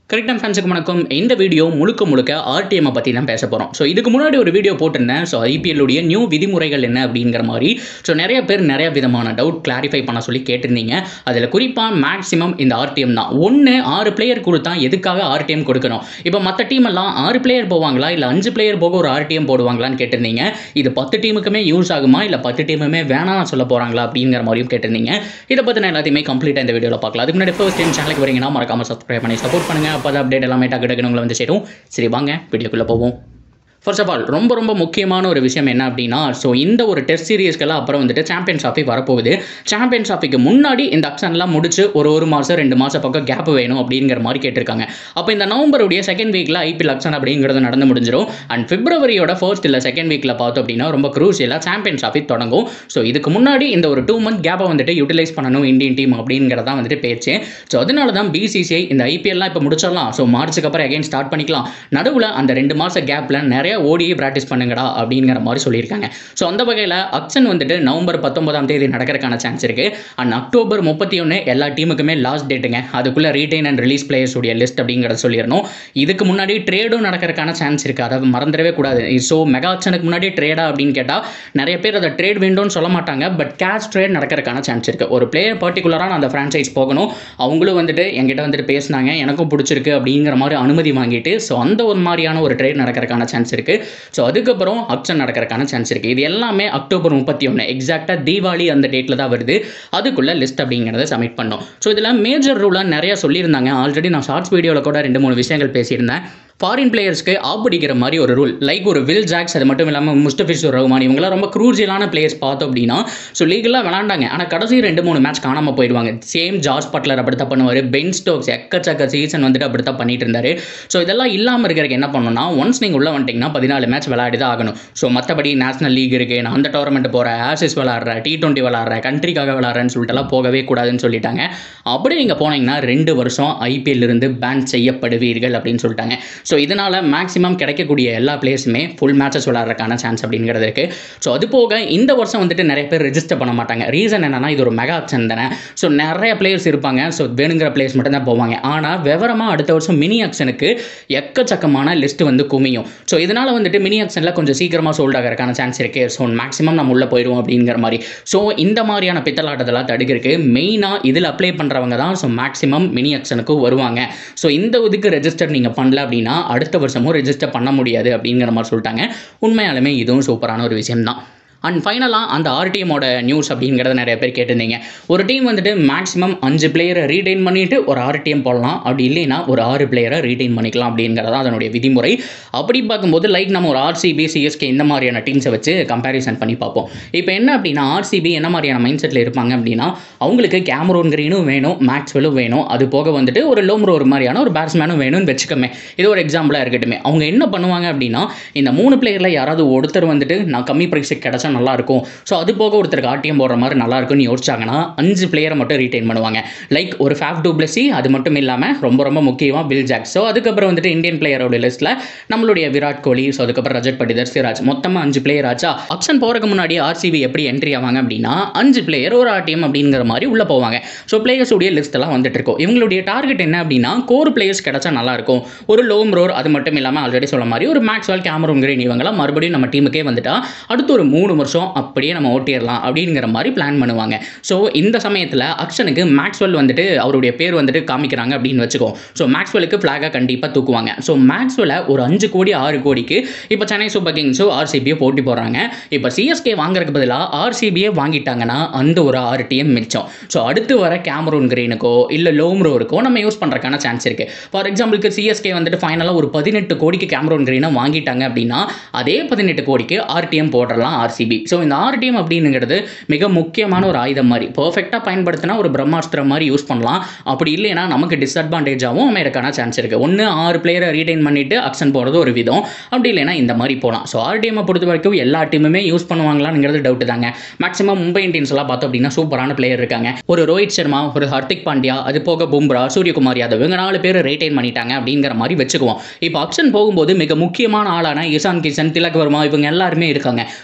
கரெக்டாக ஃபேன்ஸுக்கு வணக்கம் இந்த வீடியோ முழுக்க முழுக்க ஆர்டிஎம்மை பற்றி தான் பேச போகிறோம் ஸோ இதுக்கு முன்னாடி ஒரு வீடியோ போட்டிருந்தேன் ஸோ ஐபிஎல்லுடைய நியூ விதிமுறைகள் என்ன அப்படிங்கிற மாதிரி ஸோ நிறைய பேர் நிறைய விதமான டவுட் கிளாரிஃபை பண்ண சொல்லி கேட்டிருந்தீங்க அதில் குறிப்பாக மேக்ஸிமம் இந்த ஆர்டிஎம் தான் ஒன்று ஆறு பிளேயர் கொடுத்தா எதுக்காக ஆர்டிஎம் கொடுக்கணும் இப்போ மற்ற டீம் எல்லாம் ஆறு பிளேயர் போவாங்களா இல்லை அஞ்சு பிளேயர் போக ஒரு ஆர்டிஎம் போடுவாங்களான்னு கேட்டிருந்தீங்க இது பத்து டீமுக்குமே யூஸ் ஆகுமா இல்லை பத்து டீமுமே வேணாம் சொல்ல போகிறாங்களா அப்படிங்கிற மாதிரியும் கேட்டிருந்தீங்க இதை பற்றின எல்லாத்தையுமே கம்ப்ளீட்டாக இந்த வீடியோவில் பார்க்கலாம் அதுக்கு முன்னாடி ஃபர்ஸ்ட் டைம் சேனலுக்கு வரீங்கன்னா மறக்காம சப்ஸ்கிரைப் பண்ணி சப்போர்ட் பண்ணுங்க அப்போ தான் அப்டேட் எல்லாமே டக்கு டக்குனு உங்களை வந்து சேரும் சரி வாங்க வீடியோக்குள்ளே போவோம் ஃபர்ஸ்ட் ஆஃப் ஆல் ரொம்ப ரொம்ப முக்கியமான ஒரு விஷயம் என்ன அப்படின்னா ஸோ இந்த ஒரு டெஸ்ட் சீரீஸ்க்கெல்லாம் அப்புறம் வந்துட்டு சாம்பியன்ஸ் ட்ராஃபி வரப்போகுது சாம்பியன்ஸ் ட்ராஃபிக்கு முன்னாடி இந்த அக்ஷன்லாம் முடிச்சு ஒரு ஒரு மாதம் ரெண்டு மாதம் பக்கம் கேப் வேணும் அப்படிங்கிற மாதிரி கேட்டிருக்காங்க அப்போ இந்த நவம்பருடைய செகண்ட் வீக்கில் ஐபிஎல் அக்ஷன் அப்படிங்கிறது நடந்து முடிஞ்சிடும் அண்ட் பிப்ரவரியோட ஃபர்ஸ்ட் இல்லை செகண்ட் வீக்கில் பார்த்தோம் அப்படின்னா ரொம்ப க்ரூசியலாக சாம்பியன்ஸ் ட்ராஃபி தொடங்கும் ஸோ இதுக்கு முன்னாடி இந்த ஒரு டூ மந்த் கேப்பை வந்துட்டு யூட்டிலைஸ் பண்ணணும் இந்தியன் டீம் அப்படிங்கிறதான் வந்துட்டு பேச்சு ஸோ அதனால தான் பிசிசிஐ இந்த ஐபிஎல்லாம் இப்போ முடிச்சிடலாம் ஸோ மார்ச்சுக்கு அப்புறம் அகைன் ஸ்டார்ட் பண்ணிக்கலாம் நடுவில் அந்த ரெண்டு மாத கேப்பில் நிறைய ஓடி ப்ராக்டிஸ் பண்ணுங்கடா அப்படிங்கிற மாதிரி சொல்லியிருக்காங்க ஸோ அந்த வகையில் அக்ஷன் வந்துட்டு நவம்பர் பத்தொன்பதாம் தேதி நடக்கிறதுக்கான சான்ஸ் இருக்குது அண்ட் அக்டோபர் முப்பத்தி ஒன்று எல்லா டீமுக்குமே லாஸ்ட் டேட்டுங்க அதுக்குள்ளே ரீடைன் அண்ட் ரிலீஸ் பிளேயர்ஸ் உடைய லிஸ்ட் அப்படிங்கிறத சொல்லிடணும் இதுக்கு முன்னாடி ட்ரேடும் நடக்கிறதுக்கான சான்ஸ் இருக்குது அதை மறந்துடவே கூடாது ஸோ மெகா ஆக்ஷனுக்கு முன்னாடி ட்ரேடா அப்படின்னு கேட்டால் நிறைய பேர் அதை ட்ரேட் விண்டோன்னு சொல்ல மாட்டாங்க பட் கேஷ் ட்ரேட் நடக்கிறதுக்கான சான்ஸ் இருக்குது ஒரு பிளேயர் பர்டிகுலரான அந்த ஃப்ரான்ச்சைஸ் போகணும் அவங்களும் வந்துட்டு என்கிட்ட வந்துட்டு பேசினாங்க எனக்கும் பிடிச்சிருக்கு அப்படிங்கிற மாதிரி அனுமதி வாங்கிட்டு ஸோ அந்த ஒரு மாதிரியான ஒரு ட்ரேட் நடக்கிறதுக்கான சான்ஸ் இருக்குது ஸோ அதுக்கப்புறம் அக்ஷன் நடக்கிறதுக்கான சான்ஸ் இருக்குது இது எல்லாமே அக்டோபர் முப்பத்தி ஒன்று எக்ஸாக்டாக தீபாவளி அந்த டேட்டில் தான் வருது அதுக்குள்ளே லிஸ்ட் அப்படிங்கிறத சப்மிட் பண்ணோம் ஸோ இதில் மேஜர் ரூலாக நிறைய சொல்லியிருந்தாங்க ஆல்ரெடி நான் ஷார்ட்ஸ் வீடியோவில் கூட ரெண்டு மூணு விஷயங்கள் பேசியிருந்தேன் ஃபாரின் பிளேயர்ஸ்க்கு ஆப்படிக்கிற மாதிரி ஒரு ரூல் லைக் ஒரு வில் ஜாக்ஸ் அது மட்டும் இல்லாமல் முஸ்டபிஷூர் ரஹ்மான் இவங்களாம் ரொம்ப க்ரூசியலான பிளேயர்ஸ் பார்த்தோம் அப்படின்னா ஸோ லீகலாக விளாண்டாங்க ஆனால் கடைசி ரெண்டு மூணு மேட்ச் காணாமல் போயிடுவாங்க சேம் ஜார்ஜ் பட்லர் அப்படி தான் பண்ணுவார் பென் ஸ்டோக்ஸ் எக்கச்சக்க சீசன் வந்துட்டு அப்படி தான் பண்ணிட்டு இருந்தார் ஸோ இதெல்லாம் இல்லாமல் இருக்கிறதுக்கு என்ன பண்ணணும்னா ஒன்ஸ் நீங்கள் உள்ள வந்துட்டிங்கன்னா பதினாலு மேட்ச் விளையாடி தான் ஆகணும் ஸோ மற்றபடி நேஷனல் லீக் இருக்குது நான் அந்த டோர்னமெண்ட் போகிறேன் ஆசிஸ் விளாட்றேன் டி டுவெண்ட்டி விளாட்றேன் கண்ட்ரிக்காக விளாட்றேன்னு சொல்லிட்டுலாம் போகவே கூடாதுன்னு சொல்லிட்டாங்க அப்படி நீங்கள் போனீங்கன்னா ரெண்டு வருஷம் ஐபிஎல் இருந்து பேன் செய்யப்படுவீர்கள் அப்படின்னு சொல்லிட்டாங்க ஸோ இதனால் மேக்ஸிமம் கிடைக்கக்கூடிய எல்லா பிளேயர்ஸுமே ஃபுல் மேட்சஸ் விளாட்றதுக்கான சான்ஸ் அப்படிங்கிறது இருக்குது ஸோ அது போக இந்த வருஷம் வந்துட்டு நிறைய பேர் ரெஜிஸ்டர் பண்ண மாட்டாங்க ரீசன் என்னன்னா இது ஒரு மெகா ஆக்ஷன் தானே ஸோ நிறைய பிளேயர்ஸ் இருப்பாங்க ஸோ வேணுங்கிற பிளேயர்ஸ் மட்டும் தான் போவாங்க ஆனால் விவரமாக அடுத்த வருஷம் மினி ஆக்ஷனுக்கு எக்கச்சக்கமான லிஸ்ட் வந்து குமியும் ஸோ இதனால் வந்துட்டு மினி ஆக்ஷனில் கொஞ்சம் சீக்கிரமாக சோல்ட் ஆகிறதுக்கான சான்ஸ் இருக்குது ஸோ மேக்ஸிமம் நம்ம உள்ளே போயிடுவோம் அப்படிங்கிற மாதிரி ஸோ இந்த மாதிரியான பித்தலாட்டத்தெல்லாம் தடுக்கிறதுக்கு மெயினாக இதில் அப்ளை பண்ணுறவங்க தான் ஸோ மேக்ஸிமம் மினி ஆக்ஷனுக்கு வருவாங்க ஸோ இந்த இதுக்கு ரெஜிஸ்டர் நீங்கள் பண்ணல அப்படின்னா அடுத்த வருஷமும் ரெஜிஸ்டர் பண்ண முடியாது அப்படிங்கிற மாதிரி சொல்லிட்டாங்க உண்மையாலுமே இதுவும் சூப்பரான ஒரு விஷயம்தான் அண்ட் ஃபைனலாக அந்த ஆர்டிஎம்மோட நியூஸ் அப்படிங்கிறத நிறைய பேர் கேட்டிருந்தீங்க ஒரு டீம் வந்துட்டு மேக்ஸிமம் அஞ்சு பிளேயரை ரீடைன் பண்ணிவிட்டு ஒரு ஆர்டிஎம் போடலாம் அப்படி இல்லைன்னா ஒரு ஆறு பிளேயரை ரீடைன் பண்ணிக்கலாம் அப்படிங்கிறதா அதனுடைய விதிமுறை அப்படி பார்க்கும்போது லைக் நம்ம ஒரு ஆர்சிபி சிஎஸ்கே இந்த மாதிரியான டீம்ஸை வச்சு கம்பேரிசன் பண்ணி பார்ப்போம் இப்போ என்ன அப்படின்னா ஆர்சிபி என்ன மாதிரியான மைண்ட் செட்டில் இருப்பாங்க அப்படின்னா அவங்களுக்கு கேமரோன் கிரீனும் வேணும் மேக்ஸ்வெல்லும் வேணும் அது போக வந்துட்டு ஒரு லோம்ரோ ஒரு மாதிரியான ஒரு பேட்ஸ்மேனும் வேணும்னு வச்சுக்கோமே இது ஒரு எக்ஸாம்பிளாக இருக்கட்டுமே அவங்க என்ன பண்ணுவாங்க அப்படின்னா இந்த மூணு பிளேயரில் யாராவது ஒருத்தர் வந்துட்டு நான் கம்மி ப்ரைஸுக்கு கிடச்சா நல்லா இருக்கும் ஸோ அது போக ஒருத்தருக்கு ஆர்டிஎம் போடுற மாதிரி நல்லா இருக்கும்னு யோசிச்சாங்கன்னா அஞ்சு பிளேயரை மட்டும் ரீட்டைன் பண்ணுவாங்க லைக் ஒரு ஃபேஃப் டூப்ளசி அது மட்டும் இல்லாமல் ரொம்ப ரொம்ப முக்கியமாக பில் ஜாக் ஸோ அதுக்கப்புறம் வந்துட்டு இந்தியன் பிளேயரோட லிஸ்ட்டில் நம்மளுடைய விராட் கோலி ஸோ அதுக்கப்புறம் ரஜத் பட்டிதர் சிராஜ் மொத்தமாக அஞ்சு பிளேயர் ஆச்சா ஆப்ஷன் போகிறதுக்கு முன்னாடி ஆர்சிபி எப்படி என்ட்ரி ஆவாங்க அப்படின்னா அஞ்சு பிளேயர் ஒரு ஆர்டிஎம் அப்படிங்கிற மாதிரி உள்ளே போவாங்க ஸோ பிளேயர்ஸுடைய லிஸ்ட் எல்லாம் வந்துட்டு இருக்கும் இவங்களுடைய டார்கெட் என்ன அப்படின்னா கோர் பிளேயர்ஸ் கிடைச்சா நல்லா இருக்கும் ஒரு லோம் ரோர் அது மட்டும் இல்லாமல் ஆல்ரெடி சொல்ல மாதிரி ஒரு மேக்ஸ்வெல் கேமரூன் கிரீன் இவங்களாம் மறுபடியும் நம்ம டீமுக்கே வந்துட்டா அடுத்து ஒரு மூணு வருஷம் அப்படியே நம்ம ஓட்டிடலாம் அப்படிங்கிற மாதிரி பிளான் பண்ணுவாங்க ஸோ இந்த சமயத்தில் அக்ஷனுக்கு மேக்ஸ்வெல் வந்துட்டு அவருடைய பேர் வந்துட்டு காமிக்கிறாங்க அப்படின்னு வச்சுக்கோ ஸோ மேக்ஸ்வெலுக்கு ஃப்ளாகாக கண்டிப்பாக தூக்குவாங்க ஸோ மேக்ஸ்வெலை ஒரு அஞ்சு கோடி ஆறு கோடிக்கு இப்போ சென்னை சூப்பர் கிங்ஸோ ஆர்சிபியோ போட்டி போடுறாங்க இப்போ சிஎஸ்கே வாங்குறதுக்கு பதிலாக ஆர்சிபியே வாங்கிட்டாங்கன்னா அந்த ஒரு ஆறு டீம் மிச்சம் ஸோ அடுத்து வர கேமரூன் கிரீனுக்கோ இல்லை லோம்ரோருக்கோ நம்ம யூஸ் பண்ணுறதுக்கான சான்ஸ் இருக்குது ஃபார் எக்ஸாம்பிளுக்கு சிஎஸ்கே வந்துட்டு ஃபைனலாக ஒரு பதினெட்டு கோடிக்கு கேமரூன் கிரீனை வாங்கிட்டாங்க அப்படின்னா அதே பதினெட்டு கோடிக்கு ஆர்டிஎம் போடலாம் ஆர்சிபி ஸோ இந்த ஆர்டிஎம் அப்படிங்கிறது மிக முக்கியமான ஒரு ஆயுதம் மாதிரி பர்ஃபெக்டாக பயன்படுத்தினா ஒரு பிரம்மாஸ்திரம் மாதிரி யூஸ் பண்ணலாம் அப்படி இல்லைன்னா நமக்கு டிஸ்அட்வான்டேஜாகவும் அமையறக்கான சான்ஸ் இருக்குது ஒன்று ஆறு பிளேயரை ரீடைன் பண்ணிவிட்டு அக்ஷன் போகிறது ஒரு விதம் அப்படி இல்லைன்னா இந்த மாதிரி போகலாம் ஸோ ஆர்டிஎம்மை பொறுத்த வரைக்கும் எல்லா டீமுமே யூஸ் பண்ணுவாங்களாங்கிறது டவுட் தாங்க மேக்ஸிமம் மும்பை இந்தியன்ஸ் எல்லாம் பார்த்தோம் அப்படின்னா சூப்பரான பிளேயர் இருக்காங்க ஒரு ரோஹித் சர்மா ஒரு ஹர்திக் பாண்டியா அது போக பும்ரா சூரியகுமார் யாதவ் இவங்க நாலு பேர் ரீடைன் பண்ணிட்டாங்க அப்படிங்கிற மாதிரி வச்சுக்குவோம் இப்போ அக்ஷன் போகும்போது மிக முக்கியமான ஆளான இசான் கிஷன் திலக் வர்மா இவங்க எல்லாருமே இருக்காங்க ஸோ இப்போ இவங்க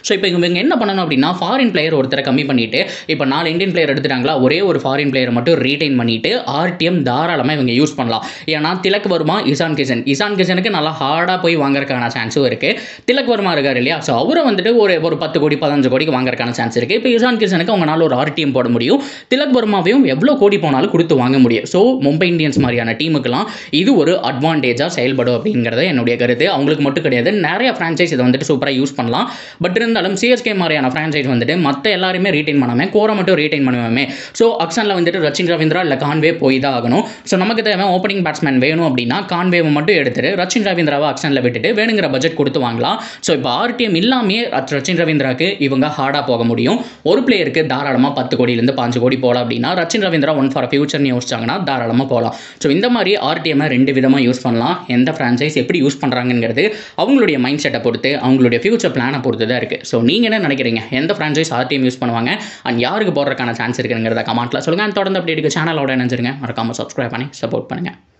இவங்க என்ன பண்ணணும் அப்படின்னா ஃபாரின் பிளேயர் ஒருத்தரை கம்மி பண்ணிட்டு இப்போ நாலு இந்தியன் பிளேயர் எடுத்துட்டாங்களா ஒரே ஒரு ஃபாரின் பிளேயர் மட்டும் ரீடைன் பண்ணிட்டு ஆர்டிஎம் தாராளமாக இவங்க யூஸ் பண்ணலாம் ஏன்னா திலக் வர்மா இசான் கிஷன் இசான் கிஷனுக்கு நல்லா ஹார்டாக போய் வாங்குறதுக்கான சான்ஸும் இருக்குது திலக் வர்மா இருக்கார் இல்லையா ஸோ அவரை வந்துட்டு ஒரு ஒரு பத்து கோடி பதினஞ்சு கோடிக்கு வாங்குறதுக்கான சான்ஸ் இருக்குது இப்போ இசான் கிஷனுக்கு அவங்களால ஒரு ஆர்டிஎம் போட முடியும் திலக் வர்மாவையும் எவ்வளோ கோடி போனாலும் கொடுத்து வாங்க முடியும் ஸோ மும்பை இந்தியன்ஸ் மாதிரியான டீமுக்கெல்லாம் இது ஒரு அட்வான்டேஜாக செயல்படும் அப்படிங்கிறது என்னுடைய கருத்து அவங்களுக்கு மட்டும் கிடையாது நிறைய ஃப்ரான்ச்சைஸ் இதை வந்துட்டு சூப்பராக யூஸ் பண்ணலாம் பட் இருந்தாலும் சிஎஸ்கே மாதிரியான ஃப்ரான்ச்சைஸ் வந்துட்டு மற்ற எல்லாருமே ரீட்டைன் பண்ணாமல் கோரை மட்டும் ரீட்டைன் பண்ணுவோமே ஸோ அக்ஷனில் வந்துட்டு ரச்சின் ரவீந்திரா இல்லை கான்வே போய் தான் ஆகணும் ஸோ நமக்கு தேவை ஓப்பனிங் பேட்ஸ்மேன் வேணும் அப்படின்னா கான்வேவை மட்டும் எடுத்துட்டு ரச்சின் ரவீந்திராவை அக்ஷனில் விட்டுட்டு வேணுங்கிற பட்ஜெட் கொடுத்து வாங்கலாம் ஸோ இப்போ ஆர்டிஎம் இல்லாமே ரச்சின் ரவீந்திராக்கு இவங்க ஹார்டாக போக முடியும் ஒரு பிளேயருக்கு தாராளமாக பத்து கோடியிலேருந்து பாஞ்சு கோடி போகலாம் அப்படின்னா ரச்சின் ரவீந்திரா ஒன் ஃபார் ஃபியூச்சர்னு யோசிச்சாங்கன்னா தாராளமாக போகலாம் ஸோ இந்த மாதிரி ஆர்டிஎம்மை ரெண்டு விதமாக யூஸ் பண்ணலாம் எந்த ஃப்ரான்ச்சைஸ் எப்படி யூஸ் பண்ணுறாங்கிறது அவங்களுடைய மைண்ட் செட்டை பொறுத்து அவங்களுடைய ஃபியூச்சர் பிளானை பொறுத்து தான் இருக்குது ஸோ நீங்கள் என்ன நினைக்கிறீங்க எந்த ஃப்ரான்ச்சைஸ் ஆர்டிஎம் யூஸ் பண்ணுவாங்க அண்ட் யாருக்கு போடுறதுக்கான சான்ஸ் இருக்குங்கிறத கமெண்ட்டில் சொல்லுங்கள் தொடர்ந்து அப்படி இருக்க சேனலோட நினைச்சிருங்க மறக்காமல் சப்ஸ்கிரைப் பண்ணி சப்போர்ட் பண்ணுங்கள்